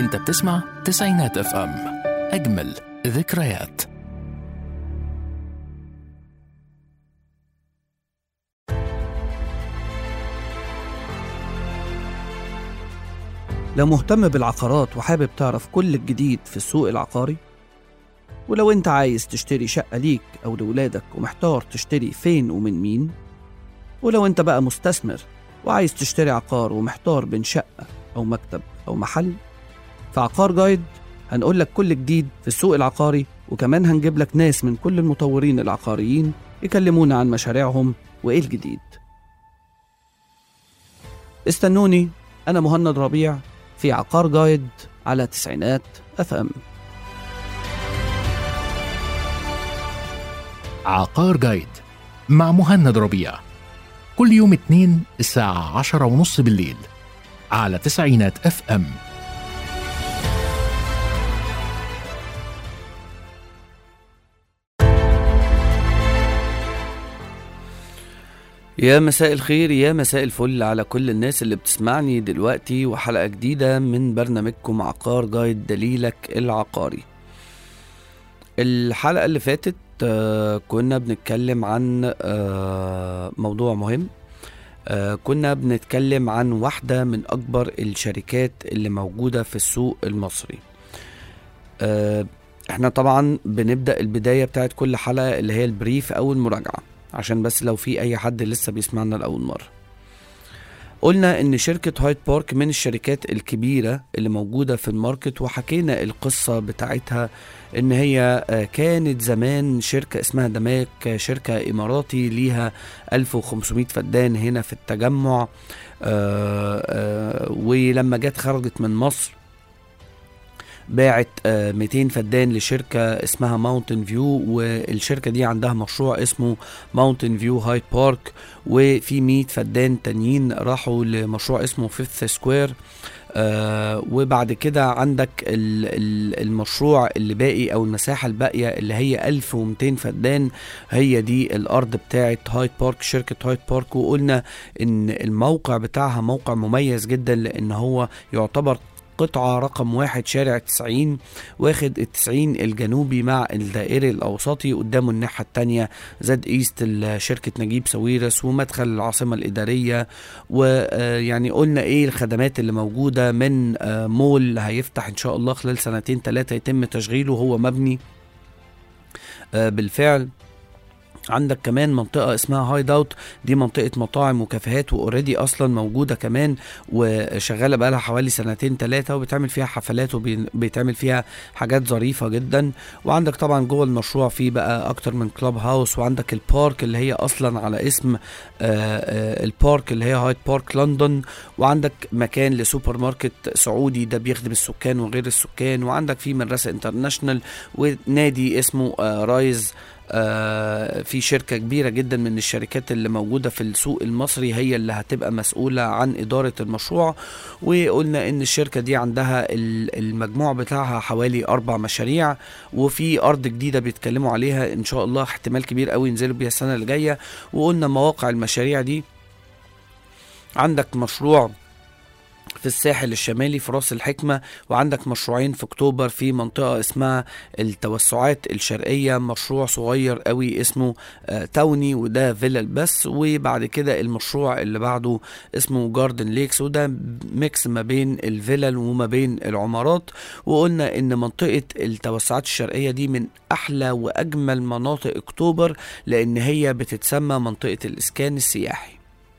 انت بتسمع تسعينات اف ام اجمل ذكريات لو مهتم بالعقارات وحابب تعرف كل الجديد في السوق العقاري ولو انت عايز تشتري شقة ليك أو لولادك ومحتار تشتري فين ومن مين ولو انت بقى مستثمر وعايز تشتري عقار ومحتار بين شقة أو مكتب أو محل في عقار جايد هنقول لك كل جديد في السوق العقاري وكمان هنجيب لك ناس من كل المطورين العقاريين يكلمونا عن مشاريعهم وإيه الجديد استنوني أنا مهند ربيع في عقار جايد على تسعينات اف ام عقار جايد مع مهند ربيع كل يوم اتنين الساعة عشرة ونص بالليل على تسعينات اف ام يا مساء الخير يا مساء الفل على كل الناس اللي بتسمعني دلوقتي وحلقة جديدة من برنامجكم عقار جايد دليلك العقاري الحلقة اللي فاتت آه، كنا بنتكلم عن آه، موضوع مهم آه، كنا بنتكلم عن واحدة من أكبر الشركات اللي موجودة في السوق المصري آه، احنا طبعا بنبدأ البداية بتاعت كل حلقة اللي هي البريف أو المراجعة عشان بس لو في أي حد لسه بيسمعنا لأول مرة قلنا ان شركة هايد بارك من الشركات الكبيرة اللي موجودة في الماركت وحكينا القصة بتاعتها ان هي آه، كانت زمان شركة اسمها دماك آه، شركة اماراتي ليها 1500 فدان هنا في التجمع آه، آه، ولما جت خرجت من مصر باعت آه، 200 فدان لشركة اسمها ماونتن فيو والشركة دي عندها مشروع اسمه ماونتن فيو هايد بارك وفي 100 فدان تانيين راحوا لمشروع اسمه فيفث سكوير آه وبعد كده عندك ال ال المشروع اللي باقي او المساحه الباقيه اللي هي 1200 فدان هي دي الارض بتاعه هايد بارك شركه هايد بارك وقلنا ان الموقع بتاعها موقع مميز جدا لان هو يعتبر قطعة رقم واحد شارع 90 واخد التسعين الجنوبي مع الدائري الأوسطي قدامه الناحية التانية زاد إيست شركة نجيب ساويرس ومدخل العاصمة الإدارية ويعني قلنا إيه الخدمات اللي موجودة من آه، مول هيفتح إن شاء الله خلال سنتين ثلاثة يتم تشغيله هو مبني آه، بالفعل عندك كمان منطقة اسمها هايد اوت دي منطقة مطاعم وكافيهات واوريدي اصلا موجودة كمان وشغالة بقالها حوالي سنتين ثلاثة وبتعمل فيها حفلات وبيتعمل فيها حاجات ظريفة جدا وعندك طبعا جوه المشروع فيه بقى اكتر من كلاب هاوس وعندك البارك اللي هي اصلا على اسم آه، آه، البارك اللي هي هايد بارك لندن وعندك مكان لسوبر ماركت سعودي ده بيخدم السكان وغير السكان وعندك فيه مدرسة انترناشونال ونادي اسمه آه، رايز آه، في شركة كبيرة جدا من الشركات اللي موجودة في السوق المصري هي اللي هتبقى مسؤولة عن إدارة المشروع وقلنا إن الشركة دي عندها ال- المجموع بتاعها حوالي أربع مشاريع وفي أرض جديدة بيتكلموا عليها إن شاء الله احتمال كبير قوي ينزلوا بيها السنة اللي جاية وقلنا مواقع المشاريع دي عندك مشروع في الساحل الشمالي في راس الحكمة وعندك مشروعين في اكتوبر في منطقة اسمها التوسعات الشرقية مشروع صغير قوي اسمه آه، تاوني وده فيلل بس وبعد كده المشروع اللي بعده اسمه جاردن ليكس وده ميكس ما بين الفيلل وما بين العمارات وقلنا ان منطقة التوسعات الشرقية دي من احلى واجمل مناطق اكتوبر لان هي بتتسمى منطقة الاسكان السياحي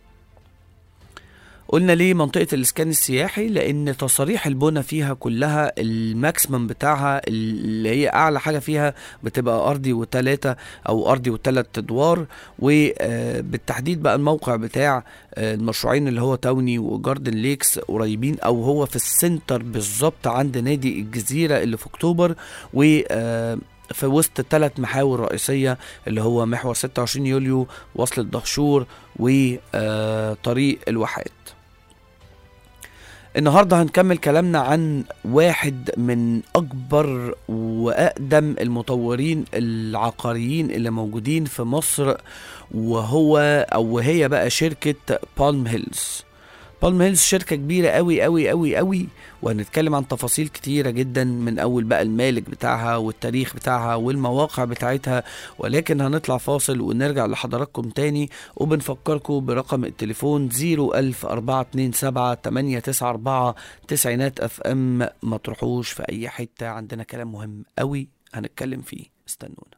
قلنا ليه منطقة الإسكان السياحي لأن تصاريح البنى فيها كلها الماكسيمم بتاعها اللي هي أعلى حاجة فيها بتبقى أرضي وتلاتة أو أرضي وتلات أدوار وبالتحديد بقى الموقع بتاع آه، المشروعين اللي هو تاوني وجاردن ليكس قريبين أو هو في السنتر بالظبط عند نادي الجزيرة اللي في أكتوبر و آه، في وسط ثلاث محاور رئيسية اللي هو محور 26 يوليو وصل الدهشور وطريق الواحات النهارده هنكمل كلامنا عن واحد من اكبر واقدم المطورين العقاريين اللي موجودين في مصر وهو او وهي بقى شركه بالم هيلز بالم هيلز شركة كبيرة قوي قوي قوي قوي وهنتكلم عن تفاصيل كتيرة جدا من أول بقى المالك بتاعها والتاريخ بتاعها والمواقع بتاعتها ولكن هنطلع فاصل ونرجع لحضراتكم تاني وبنفكركم برقم التليفون 01427 894 تسعينات اف ام ما تروحوش في أي حتة عندنا كلام مهم قوي هنتكلم فيه استنونا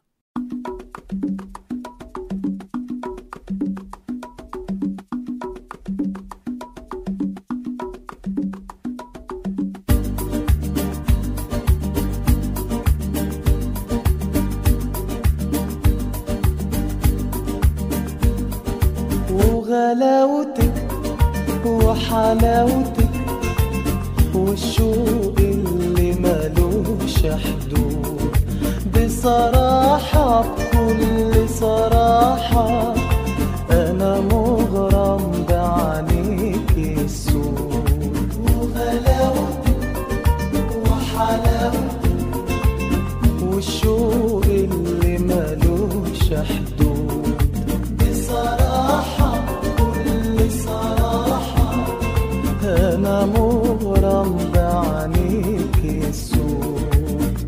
وغلاوتك وحلاوتك والشوق اللي ملوش حدود بصراحة بكل صراحة أنا مغرم بعينيك السود وغلاوتك وحلاوتك والشوق اللي ملوش حدود بصراحة كل صراحة أنا مغرم بعينيك السود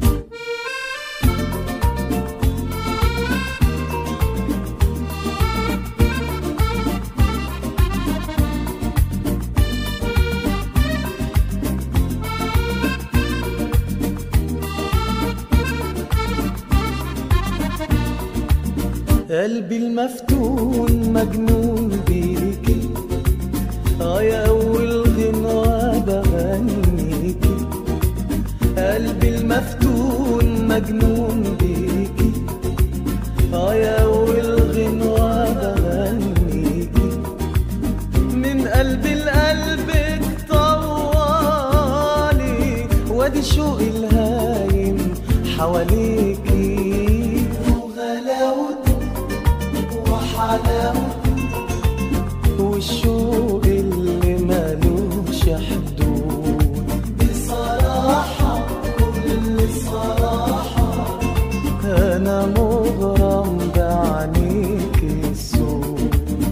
قلبي المفتون مجنون بيكي اه يا اول غنوة بغنيكي قلبي المفتون مجنون بيكي اه يا اول غنوة بغنيكي من قلبي لقلبك طوالي وادي شوقي الهايم حواليكي وغلاوتك وحلاوتك والشوق اللي ملوش حدود بصراحة كل صراحة أنا مغرم بعينيك السود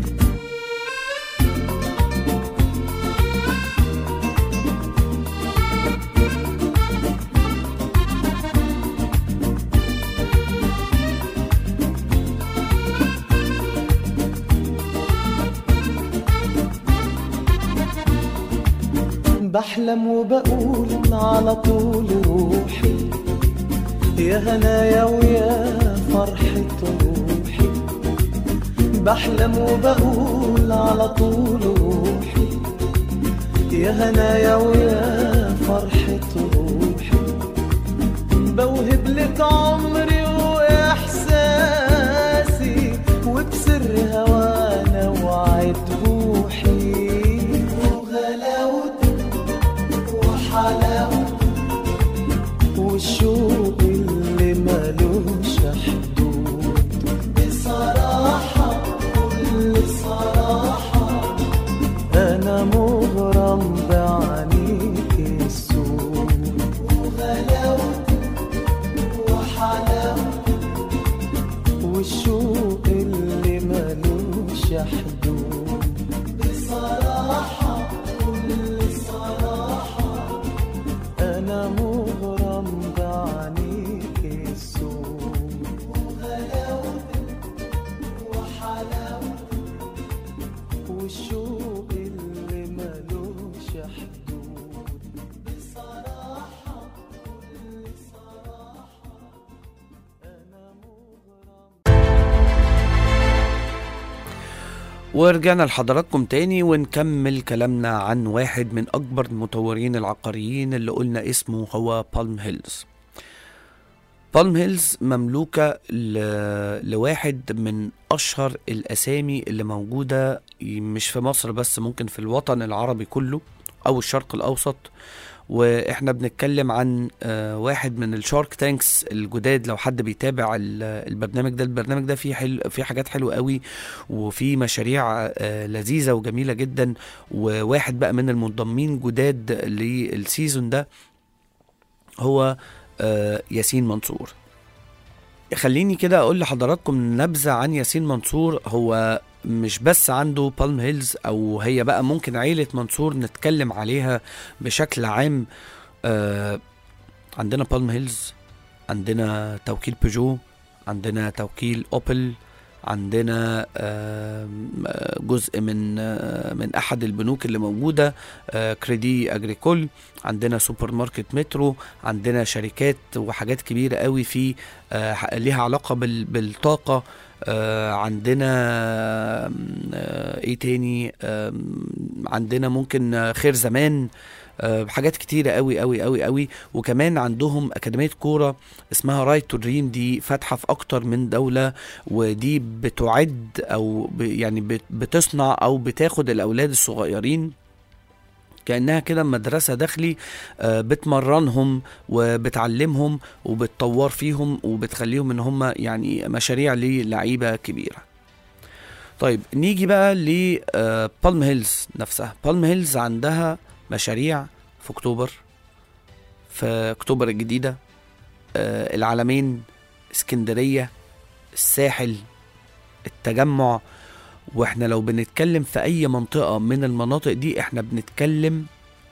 بحلم وبقول على طول روحي يا هنايا ويا فرحة روحي بحلم وبقول على طول روحي يا هنايا ويا فرحة روحي بوهب لك عمري وإحساسي وبسر هوانا وعد روحي وغلاوتك وحلاوتك والشوق اللي ملوش حدود بصراحة كل صراحة أنا مغرم بعينيك السود وغلاوتك وحلاوتك والشوق اللي ملوش حدود بصراحة كل صراحة أنا مغرم بعينيك السود وغلاوتك وحلاوتك والشوق اللي ملوش حدود بصراحة كل صراحة أنا مغرم ورجعنا لحضراتكم تاني ونكمل كلامنا عن واحد من أكبر المطورين العقاريين اللي قلنا اسمه هو بالم هيلز بالم هيلز مملوكة ل... لواحد من أشهر الأسامي اللي موجودة مش في مصر بس ممكن في الوطن العربي كله أو الشرق الأوسط واحنا بنتكلم عن آه، واحد من الشارك تانكس الجداد لو حد بيتابع ال- البرنامج ده البرنامج ده فيه حلو فيه حاجات حلوه قوي وفيه مشاريع آه، لذيذه وجميله جدا وواحد بقى من المنضمين جداد للسيزون ده هو آه، ياسين منصور خليني كده اقول لحضراتكم نبذه عن ياسين منصور هو مش بس عنده بالم هيلز او هي بقى ممكن عيلة منصور نتكلم عليها بشكل عام آه عندنا بالم هيلز عندنا توكيل بيجو عندنا توكيل اوبل عندنا آم، آه، جزء من آه، من احد البنوك اللي موجوده آه، كريدي اجريكول عندنا سوبر ماركت مترو عندنا شركات وحاجات كبيره قوي في آه، ليها علاقه بال- بالطاقه آه، عندنا آم، آه، ايه تاني آم، عندنا ممكن آه، خير زمان آه، حاجات كتيرة قوي قوي قوي قوي وكمان عندهم أكاديمية كورة اسمها رايت تو دريم دي فاتحة في أكتر من دولة ودي بتعد أو ب يعني بت- بتصنع أو بتاخد الأولاد الصغيرين كأنها كده مدرسة داخلي آه، بتمرنهم وبتعلمهم وبتطور فيهم وبتخليهم ان هم يعني مشاريع للعيبة كبيرة طيب نيجي بقى لبالم هيلز نفسها بالم هيلز عندها مشاريع في اكتوبر في اكتوبر الجديدة آه، العلمين اسكندرية الساحل التجمع واحنا لو بنتكلم في اي منطقة من المناطق دي احنا بنتكلم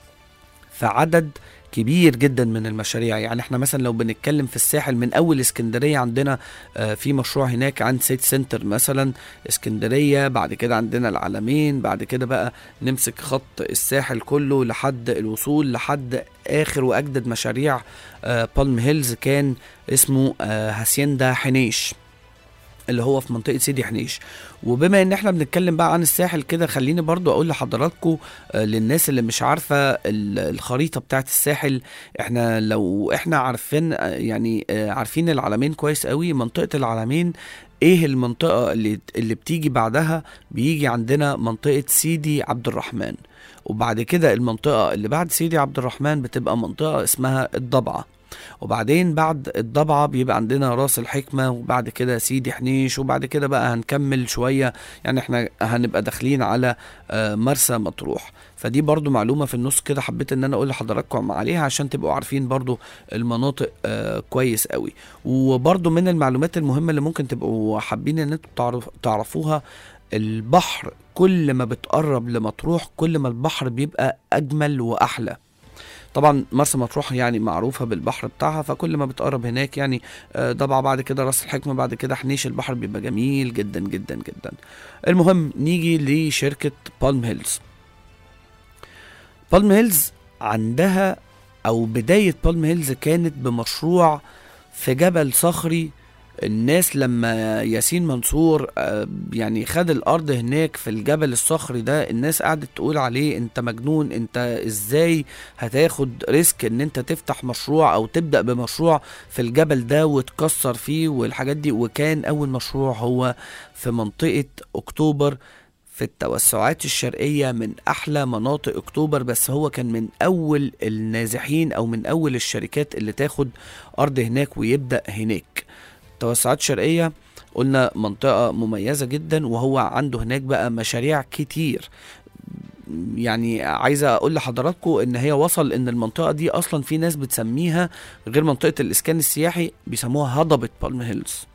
في عدد كبير جدا من المشاريع يعني احنا مثلا لو بنتكلم في الساحل من اول اسكندريه عندنا آه، في مشروع هناك عند سيت سنتر مثلا اسكندريه بعد كده عندنا العلمين بعد كده بقى نمسك خط الساحل كله لحد الوصول لحد اخر واجدد مشاريع آه، بالم هيلز كان اسمه آه، هاسيندا حنيش اللي هو في منطقه سيدي حنيش وبما ان احنا بنتكلم بقى عن الساحل كده خليني برضو اقول لحضراتكم آه، للناس اللي مش عارفه ال- الخريطه بتاعت الساحل احنا لو احنا عارفين آه، يعني آه، عارفين العلمين كويس قوي منطقه العلمين ايه المنطقه اللي اللي بتيجي بعدها بيجي عندنا منطقه سيدي عبد الرحمن وبعد كده المنطقه اللي بعد سيدي عبد الرحمن بتبقى منطقه اسمها الضبعه وبعدين بعد الضبعة بيبقى عندنا راس الحكمة وبعد كده سيدي حنيش وبعد كده بقى هنكمل شوية يعني احنا هنبقى داخلين على آه، مرسى مطروح فدي برضو معلومة في النص كده حبيت ان انا اقول لحضراتكم عليها عشان تبقوا عارفين برضو المناطق آه، كويس قوي وبرضو من المعلومات المهمة اللي ممكن تبقوا حابين ان انتوا تعرف تعرفوها البحر كل ما بتقرب لمطروح كل ما البحر بيبقى اجمل واحلى طبعا مرسى مطروح يعني معروفة بالبحر بتاعها فكل ما بتقرب هناك يعني آه، ضبع بعد كده راس الحكمة بعد كده حنيش البحر بيبقى جميل جدا جدا جدا المهم نيجي لشركة بالم هيلز بالم هيلز عندها او بداية بالم هيلز كانت بمشروع في جبل صخري الناس لما ياسين منصور آه، يعني خد الارض هناك في الجبل الصخري ده الناس قعدت تقول عليه انت مجنون انت ازاي هتاخد ريسك ان انت تفتح مشروع او تبدا بمشروع في الجبل ده وتكسر فيه والحاجات دي وكان اول مشروع هو في منطقه اكتوبر في التوسعات الشرقية من أحلى مناطق أكتوبر بس هو كان من أول النازحين أو من أول الشركات اللي تاخد أرض هناك ويبدأ هناك توسعات شرقية قلنا منطقة مميزة جدا وهو عنده هناك بقى مشاريع كتير يعني عايزة اقول لحضراتكم ان هي وصل ان المنطقة دي اصلا في ناس بتسميها غير منطقة الاسكان السياحي بيسموها هضبة بالم هيلز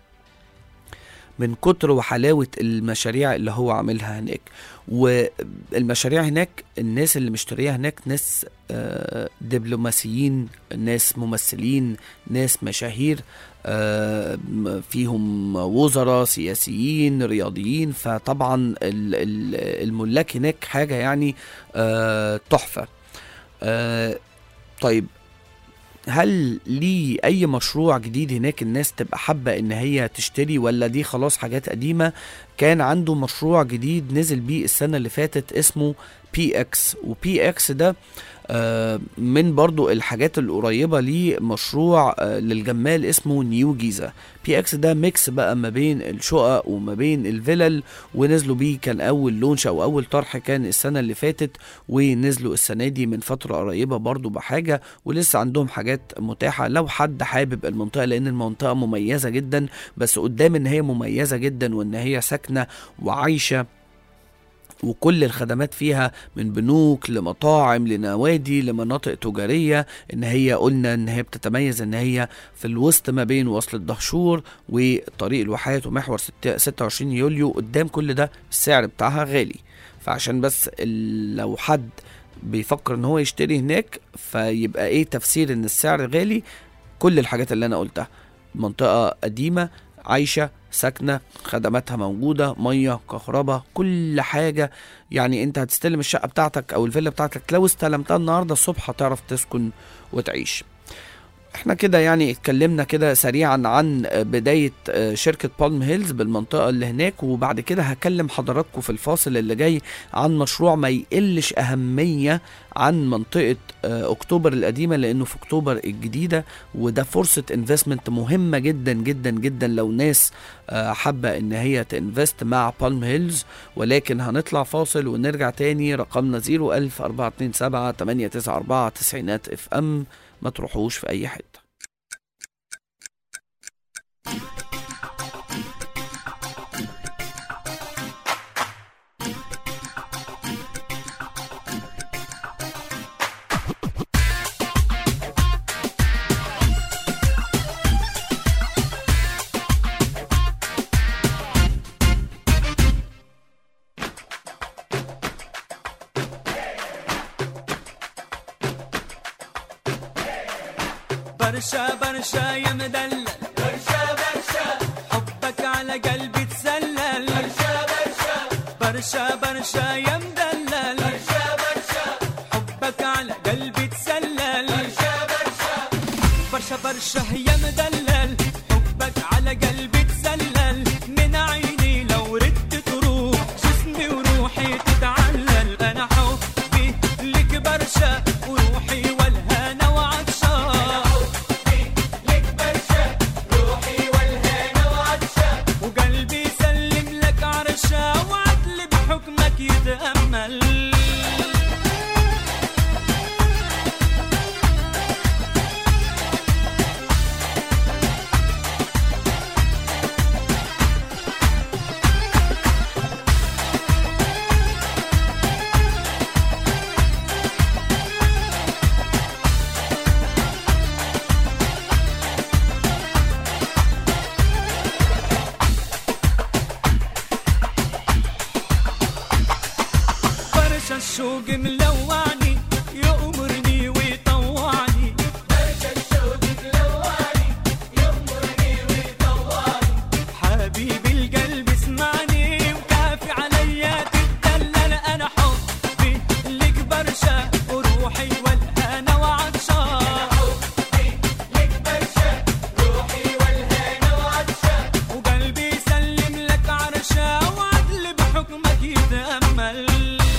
من كتر وحلاوة المشاريع اللي هو عاملها هناك والمشاريع هناك الناس اللي مشتريها هناك ناس آه، دبلوماسيين ناس ممثلين ناس مشاهير آه، م- فيهم وزراء سياسيين رياضيين فطبعا ال- ال- الملاك هناك حاجة يعني آه، تحفة آه، طيب هل ليه اي مشروع جديد هناك الناس تبقى حابة ان هي تشتري ولا دي خلاص حاجات قديمة كان عنده مشروع جديد نزل بيه السنة اللي فاتت اسمه بي اكس وبي اكس ده آه، من برضو الحاجات القريبة ليه مشروع آه، للجمال اسمه نيو جيزة بي اكس ده ميكس بقى ما بين الشقق وما بين الفلل ونزلوا بيه كان اول لونش او اول طرح كان السنة اللي فاتت ونزلوا السنة دي من فترة قريبة برضو بحاجة ولسه عندهم حاجات متاحة لو حد حابب المنطقة لان المنطقة مميزة جدا بس قدام ان هي مميزة جدا وان هي ساكنة وعايشة وكل الخدمات فيها من بنوك لمطاعم لنوادي لمناطق تجارية ان هي قلنا ان هي بتتميز ان هي في الوسط ما بين وصل الدهشور وطريق الواحات ومحور ست- 26 يوليو قدام كل ده السعر بتاعها غالي فعشان بس ال- لو حد بيفكر ان هو يشتري هناك فيبقى ايه تفسير ان السعر غالي كل الحاجات اللي انا قلتها منطقة قديمة عايشة ساكنة خدماتها موجودة مية كهرباء كل حاجة يعني انت هتستلم الشقة بتاعتك او الفيلا بتاعتك لو استلمتها النهاردة الصبح هتعرف تسكن وتعيش احنا كده يعني اتكلمنا كده سريعا عن بداية آه، شركة بالم هيلز بالمنطقة اللي هناك وبعد كده هكلم حضراتكم في الفاصل اللي جاي عن مشروع ما يقلش أهمية عن منطقة آه، أكتوبر القديمة لأنه في أكتوبر الجديدة وده فرصة انفستمنت مهمة جدا جدا جدا لو ناس آه، حابة إن هي تنفست مع بالم هيلز ولكن هنطلع فاصل ونرجع تاني رقمنا 01000 427 894 تسعينات اف ام ما تروحوش في أي حتة برشا برشا يا مدلل برشا برشا حبك على قلبي تسلل برشا برشا برشا برشا يا مدلل برشا برشا حبك على قلبي تسلل برشا برشا برشا برشا يا مدلل حبك على قلبي تسلل من عيني لو ردت تروح جسمي وروحي تتعلل انا حبي لك برشا وروحي والهنا وعطشان وقلبي يسلم لك عرشا وعدل بحكمك يتأمل برشا الشوق ملوعني يأمرني ويطوعني برشا الشوق ملوعني يأمرني ويطوعني حبيبي القلب اسمعني وكافي عليا تتدلل انا حبي لك برشا وروحي والهنا وعطشان وقلبي يسلم لك عرشا وعدل بحكمك يتأمل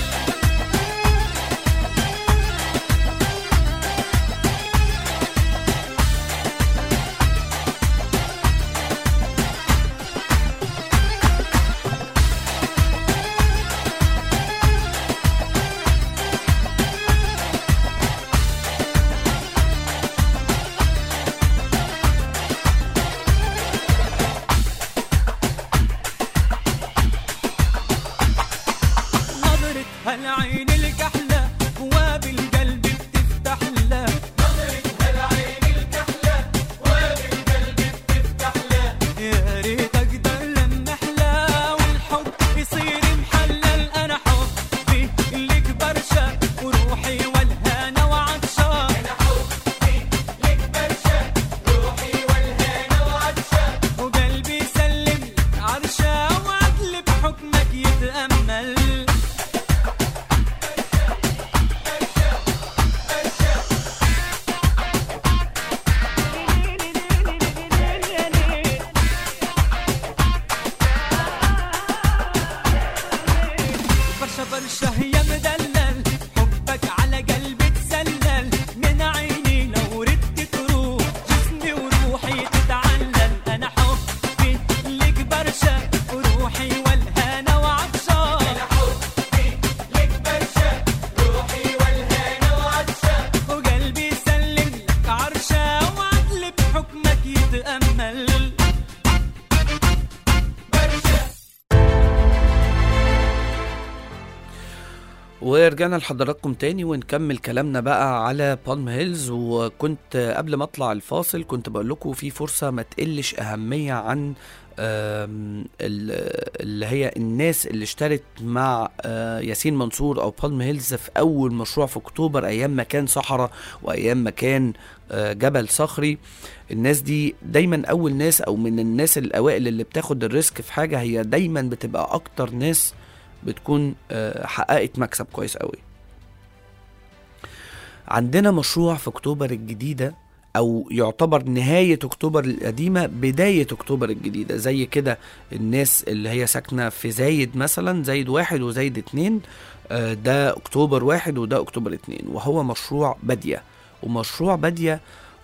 نظرة هالعين الكحلة بواب القلب بتفتح له نظرة هالعين الكحلة بواب القلب بتفتح له يا ريت اقدر لما احلى والحب يصير محلل انا حبي لك برشا وروحي والهنا وعطشان انا حبي لك برشا روحي والهنا وعطشان وقلبي يسلم لك عرشا وعدل بحكمك يتأمل ورجعنا لحضراتكم تاني ونكمل كلامنا بقى على بالم هيلز وكنت قبل ما اطلع الفاصل كنت بقول لكم في فرصه ما تقلش اهميه عن آم، ال- اللي هي الناس اللي اشترت مع آه، ياسين منصور او بالم هيلز في اول مشروع في اكتوبر ايام ما كان صحراء وايام ما كان آه، جبل صخري الناس دي دايما اول ناس او من الناس الاوائل اللي بتاخد الريسك في حاجه هي دايما بتبقى اكتر ناس بتكون آه، حققت مكسب كويس قوي عندنا مشروع في اكتوبر الجديده او يعتبر نهايه اكتوبر القديمه بدايه اكتوبر الجديده زي كده الناس اللي هي ساكنه في زايد مثلا زايد واحد وزايد اتنين آه، ده اكتوبر واحد وده اكتوبر اتنين وهو مشروع باديه ومشروع باديه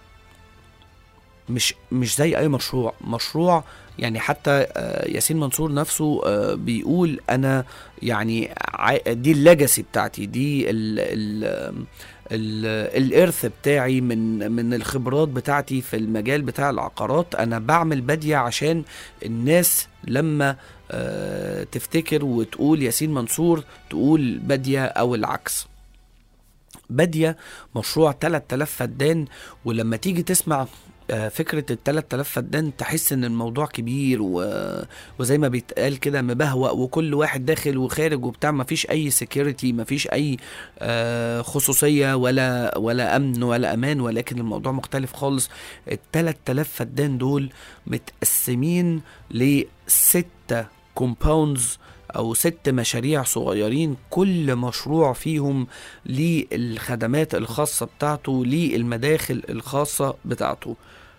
مش مش زي اي مشروع مشروع يعني حتى آه، ياسين منصور نفسه آه، بيقول انا يعني ع- دي الليجاسي بتاعتي دي ال ال ال الارث بتاعي من من الخبرات بتاعتي في المجال بتاع العقارات انا بعمل باديه عشان الناس لما آه، تفتكر وتقول ياسين منصور تقول باديه او العكس باديه مشروع 3000 فدان ولما تيجي تسمع آه، فكرة ال 3000 فدان تحس ان الموضوع كبير و... وزي ما بيتقال كده مبهوأ وكل واحد داخل وخارج وبتاع مفيش اي سكيورتي مفيش اي آه، خصوصية ولا ولا امن ولا امان ولكن الموضوع مختلف خالص ال 3000 فدان دول متقسمين لستة كومباوندز او ست مشاريع صغيرين كل مشروع فيهم للخدمات الخاصة بتاعته للمداخل الخاصة بتاعته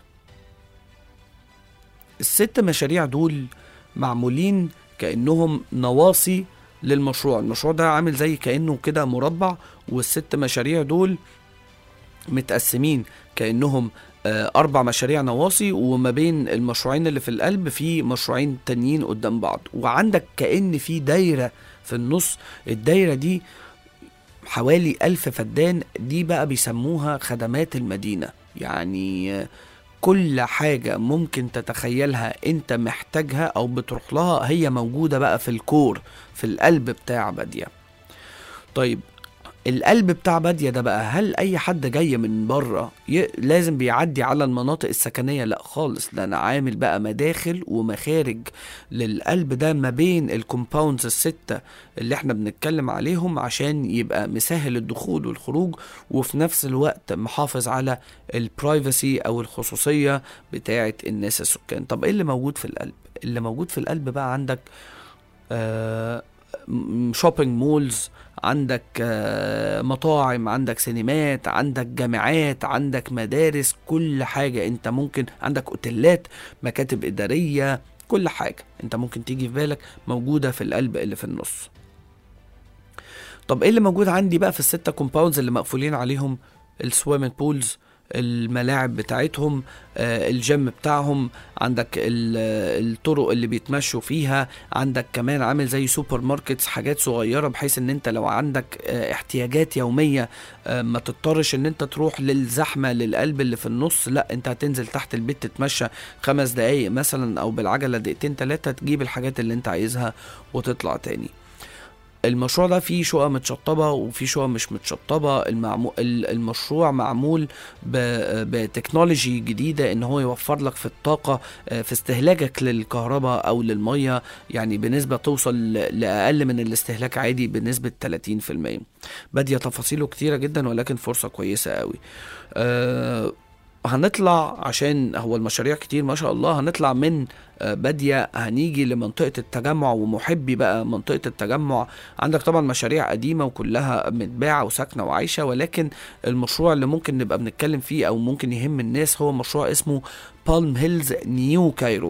الست مشاريع دول معمولين كأنهم نواصي للمشروع المشروع ده عامل زي كأنه كده مربع والست مشاريع دول متقسمين كأنهم آه، أربع مشاريع نواصي وما بين المشروعين اللي في القلب في مشروعين تانيين قدام بعض وعندك كأن في دايرة في النص الدايرة دي حوالي ألف فدان دي بقى بيسموها خدمات المدينة يعني آه، كل حاجة ممكن تتخيلها انت محتاجها او بتروح لها هي موجودة بقى في الكور في القلب بتاع بادية طيب القلب بتاع بادية ده بقى هل اي حد جاي من بره ي... لازم بيعدي على المناطق السكنية لا خالص ده انا عامل بقى مداخل ومخارج للقلب ده ما بين الكومباوندز الستة اللي احنا بنتكلم عليهم عشان يبقى مسهل الدخول والخروج وفي نفس الوقت محافظ على البرايفسي او الخصوصية بتاعة الناس السكان طب ايه اللي موجود في القلب اللي موجود في القلب بقى عندك آه شوبينج مولز عندك آه، مطاعم عندك سينمات عندك جامعات عندك مدارس كل حاجة انت ممكن عندك اوتيلات مكاتب ادارية كل حاجة انت ممكن تيجي في بالك موجودة في القلب اللي في النص طب ايه اللي موجود عندي بقى في الستة كومباوندز اللي مقفولين عليهم السويمنج بولز الملاعب بتاعتهم آه، الجيم بتاعهم عندك ال- آه، الطرق اللي بيتمشوا فيها عندك كمان عامل زي سوبر ماركتس حاجات صغيرة بحيث ان انت لو عندك آه، احتياجات يومية آه، ما تضطرش ان انت تروح للزحمة للقلب اللي في النص لا انت هتنزل تحت البيت تتمشى خمس دقايق مثلا او بالعجلة دقيقتين تلاتة تجيب الحاجات اللي انت عايزها وتطلع تاني المشروع ده فيه شقق متشطبة وفيه شقق مش متشطبة المعمو... ال- المشروع معمول ب... بتكنولوجي جديدة ان هو يوفر لك في الطاقة آه، في استهلاكك للكهرباء او للمية يعني بنسبة توصل ل- لأقل من الاستهلاك عادي بنسبة 30% بادية تفاصيله كتيرة جدا ولكن فرصة كويسة قوي أه هنطلع عشان هو المشاريع كتير ما شاء الله هنطلع من آه، بادية هنيجي لمنطقة التجمع ومحبي بقى منطقة التجمع عندك طبعا مشاريع قديمة وكلها متباعة وساكنة وعايشة ولكن المشروع اللي ممكن نبقى بنتكلم فيه أو ممكن يهم الناس هو مشروع اسمه بالم هيلز نيو كايرو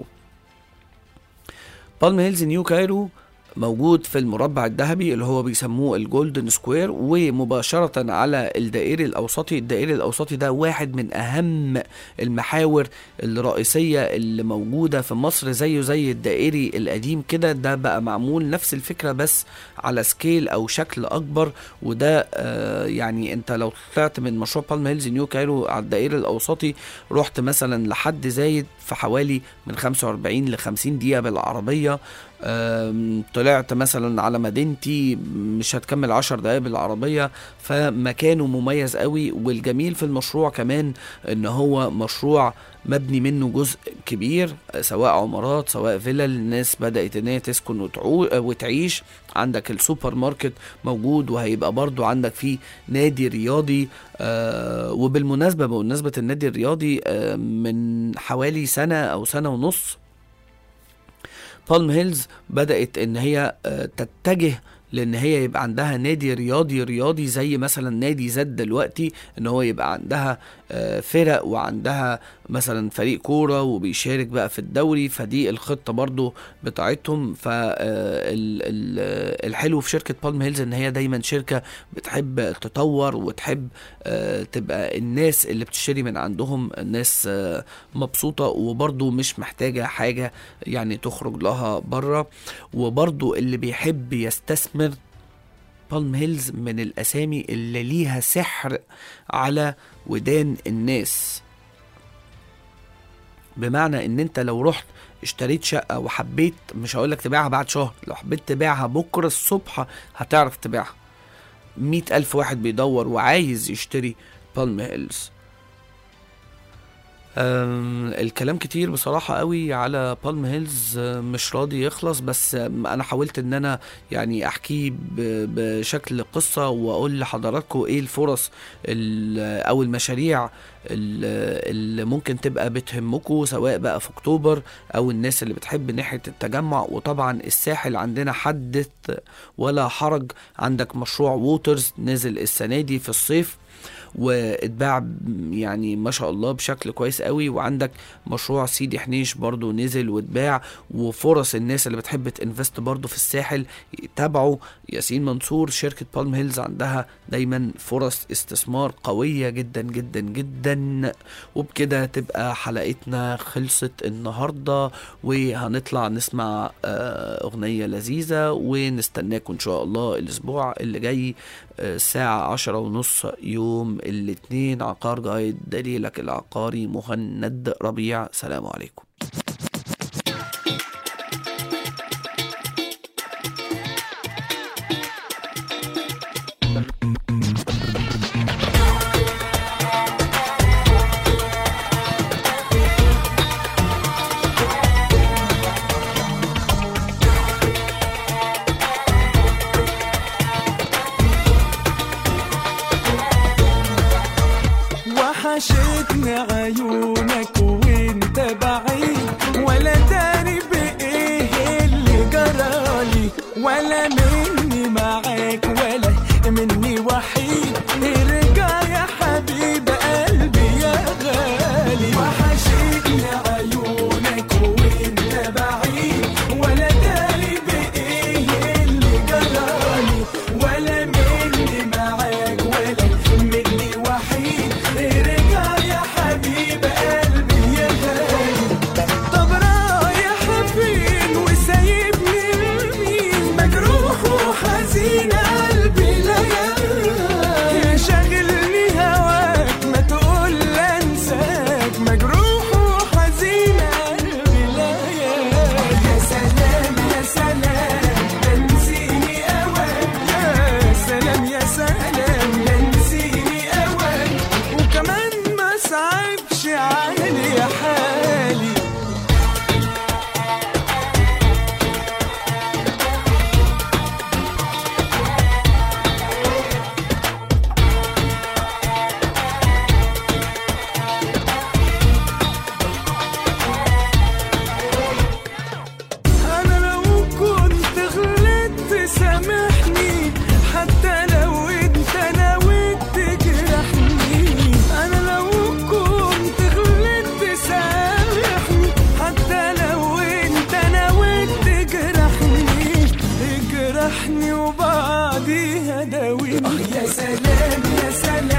بالم هيلز نيو كايرو موجود في المربع الذهبي اللي هو بيسموه الجولدن سكوير ومباشرة على الدائري الأوسطي الدائري الأوسطي ده واحد من أهم المحاور الرئيسية اللي موجودة في مصر زيه زي الدائري القديم كده ده بقى معمول نفس الفكرة بس على سكيل أو شكل أكبر وده آه يعني أنت لو طلعت من مشروع بالم هيلز نيو كايرو على الدائري الأوسطي رحت مثلا لحد زايد في حوالي من 45 ل 50 دقيقة بالعربية آم، طلعت مثلا على مدينتي مش هتكمل عشر دقايق بالعربية فمكانه مميز قوي والجميل في المشروع كمان ان هو مشروع مبني منه جزء كبير سواء عمارات سواء فيلل الناس بدأت ان هي تسكن وتعو وتعيش عندك السوبر ماركت موجود وهيبقى برضو عندك فيه نادي رياضي آه وبالمناسبة بمناسبة النادي الرياضي آه من حوالي سنة او سنة ونص بالم هيلز بدأت ان هي آه، تتجه لان هي يبقى عندها نادي رياضي رياضي زي مثلا نادي زد دلوقتي ان هو يبقى عندها آه، فرق وعندها مثلا فريق كوره وبيشارك بقى في الدوري فدي الخطه برضو بتاعتهم فالحلو في شركه بالم هيلز ان هي دايما شركه بتحب تطور وتحب آه، تبقى الناس اللي بتشتري من عندهم الناس آه، مبسوطه وبرضو مش محتاجه حاجه يعني تخرج لها بره وبرضو اللي بيحب يستثمر بالم هيلز من الاسامي اللي ليها سحر على ودان الناس بمعنى ان انت لو رحت اشتريت شقة وحبيت مش هقولك تبيعها بعد شهر لو حبيت تبيعها بكرة الصبح هتعرف تبيعها مئة ألف واحد بيدور وعايز يشتري بالم هيلز أم، الكلام كتير بصراحة قوي على بالم هيلز أه، مش راضي يخلص بس أم، انا حاولت ان انا يعني احكيه ب- بشكل قصة واقول لحضراتكم ايه الفرص ال- او المشاريع ال- اللي ممكن تبقى بتهمكم سواء بقى في اكتوبر او الناس اللي بتحب ناحية التجمع وطبعا الساحل عندنا حدث ولا حرج عندك مشروع ووترز نزل السنة دي في الصيف واتباع ب- يعني ما شاء الله بشكل كويس قوي وعندك مشروع سيدي حنيش برضو نزل واتباع وفرص الناس اللي بتحب تنفست برضو في الساحل يتابعوا ياسين منصور شركة بالم هيلز عندها دايما فرص استثمار قوية جدا جدا جدا وبكده تبقى حلقتنا خلصت النهاردة وهنطلع نسمع آه، أغنية لذيذة ونستناكم إن شاء الله الأسبوع اللي جاي آه، الساعة عشرة ونص يوم الاثنين عقار جايد دليلك العقاري مهند ربيع سلام عليكم وحشتني عيونك وانت بعيد ولا داري بايه اللي جرالي ولا مني معاك ولا مني وحيد ارجع يا حبيب قلبي يا غالي وحشتني عيونك وانت بعيد ولا داري بايه اللي جرالي ولا مني معاك ولا مني وحيد ارجع يا حبيب قلبي يا غالي طب رايح فين وسايبني لمين مجروح وحزين قلبي ليالي شاغلني هواك ما تقول انساك مجروح وحزين قلبي ليالي يا سلام يا سلام تنسيني اوان يا سلام يا سلام تنسيني اوان وكمان ما صعبش علي حالي انا لو كنت غلطت سامحني حتى لو انت نويت تجرحني انا لو كنت غلطت سامحني حتى لو انت نويت تجرحني اجرحني وبعديها داويني يا سلام يا سلام